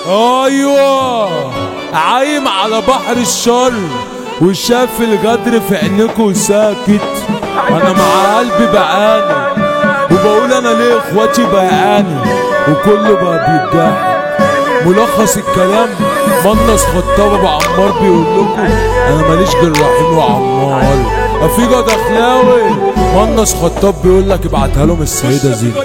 ايوه عايم على بحر الشر وشاف الغدر في عينيكوا ساكت انا مع قلبي بعاني وبقول انا ليه اخواتي بيعاني وكله بقى بيتجاهل ملخص الكلام منص خطاب ابو عمار بيقول لكم انا ماليش غير رحيم وعمار افيجا دخلاوي منص خطاب بيقول لك ابعتها لهم السيده زينب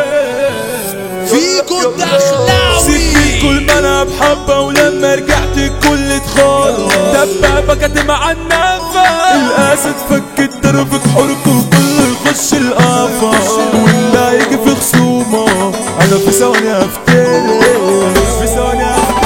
فيكو الدخلاوي سبت كل ما انا بحبه ولما رجعت الكل اتخانق دبابه كاتم على النفس الاسد فك الدرب في حركه وكله يخش القفا واللي هيجي في خصومه انا في ثواني هفترق في ثواني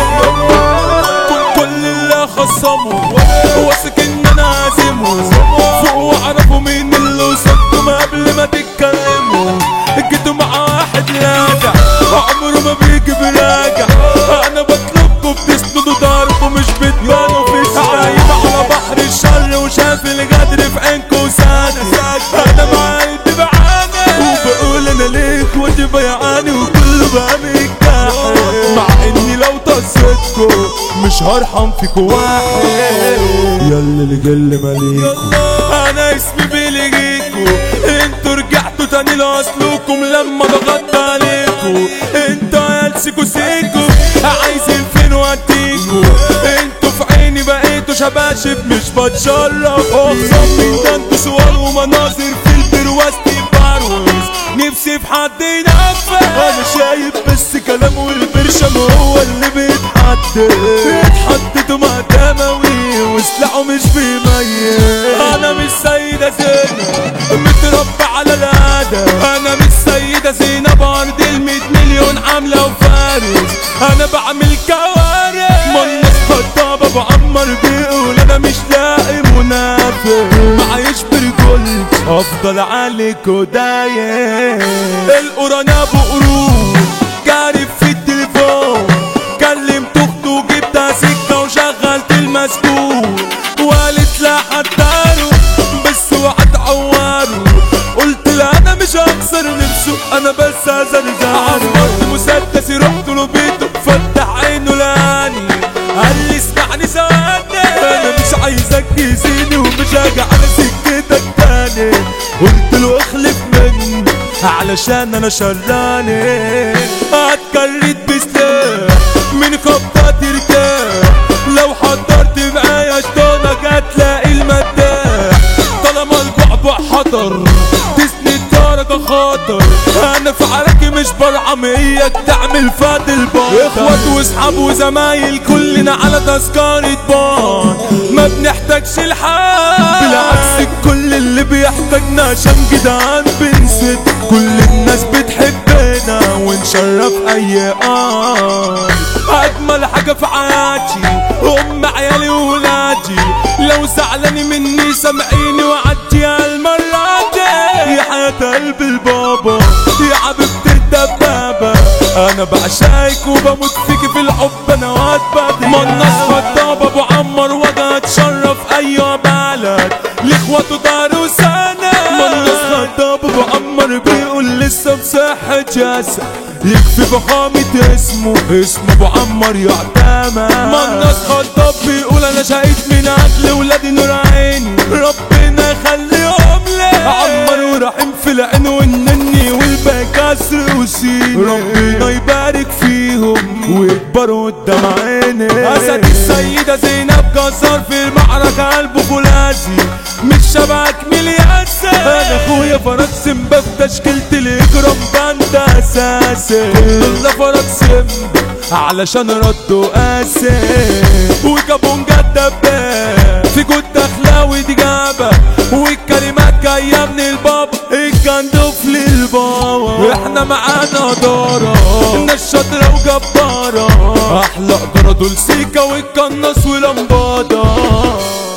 هفترق كل- كل اللي خصمه واثق ان انا هازمه فوق واعرفوا مين اللي وصلتم قبل ما تتكلموا جيتوا مع واحد لاجع عمره ما بيجي براجع انا بطلبكم بتسندوا ضربه مش بتبانوا في عايم على بحر الشر وشاف الغدر في عينكوا سنة انا مع قلبي بعاني وبقول انا ليه اخواتي بيعاني وكله بقى متجاحد مع اني لو طصيتكوا مش هرحم فيكوا واحد يلا اللي جل ماليكوا انا اسمي بيليجيكوا انتوا رجعتوا تاني لاصلكم لما ضغطت عليكوا انتوا عيال سيكو سيكو عايزين فين واديكوا انتوا في عيني بقيتوا شباشب مش بتشرف اقسم من ده انتوا صور ومناظر في البرواز بروز نفسي في حد ينفذ انا شايف بس كلام والبرشم هو اللي بيتحدد اتحددوا مع دموي وسلاحه مش بيميز انا مش سيدة زينب متربى على الادب انا مش سيدة زينب ارض المية مليون عاملة وفارس انا بعمل كوارث منص خطاب ابو عمر بيقول انا مش لاقي منافق معيش برجل افضل عليك ودايم القرآن ابو قرون جاري في التليفون كلمت اخته وجبتها سكه وشغلت المسكون وقالت لا حتاره بس وقعت عواره قلت لا انا مش هكسر نفسه انا بس هزرزاره عمرت مسدسي رحت له بيته فتح عينه لاني قال لي اسمعني ثواني انا مش عايزك تأذيني ومش هاجي على سكتك تاني قلت له اخلف مني علشان انا شراني اتكرت بسلاح من خبطات ارتاح لو حضرت معايا شطانك هتلاقي المداح طالما البعبع حضر تسند درجة خطر انا في عراكي مش برحم اياك تعمل فات البطل اخوات واصحاب وزمايل كلنا على تذكرة بان ما بنحتاجش الحال بالعكس الكل اللي بيحتاجنا عشان جدعان بنسد كل الناس بتحبنا ونشرف اي آن اجمل حاجة في حياتي ام عيالي وولادي لو زعلاني مني سامعيني وعدي المرة دي يا حياة قلب البابا يا حبيبتي الدبابة انا بعشقك وبموت فيكي في الحب انا واتبدي منص خطاب ابو عمر وده اتشرف ايوه بلد لاخواته دار وسنة منص خطاب ابو عمر بيقول لسه بصحة جاسة يكفي فخامة اسمه اسمه ابو عمر يعتمد منص خطاب بيقول انا شهيد من اجل ولادي نور عيني ربنا يخليهم لي عمر ورحيم في العين والنني والباقي كسر وسين ربنا يبارك فيهم ويكبروا قدام عيني اسد السيدة زينب جزار في المعركة قلبه فولاذي مش شبهك ملياسة انا اخويا فرج سيمبا في تشكيلة الاجرام باند اساسي كل فرج سيمبا علشان ردوا قاسي وكابونجا الدباب في جود دخلاوي دي جابة والكلمات جاية من البابا الجندوف للبابا احنا معانا دارة الناس شاطرة وجبارة احلى قدرة دول سيكا والقناص ولمبادة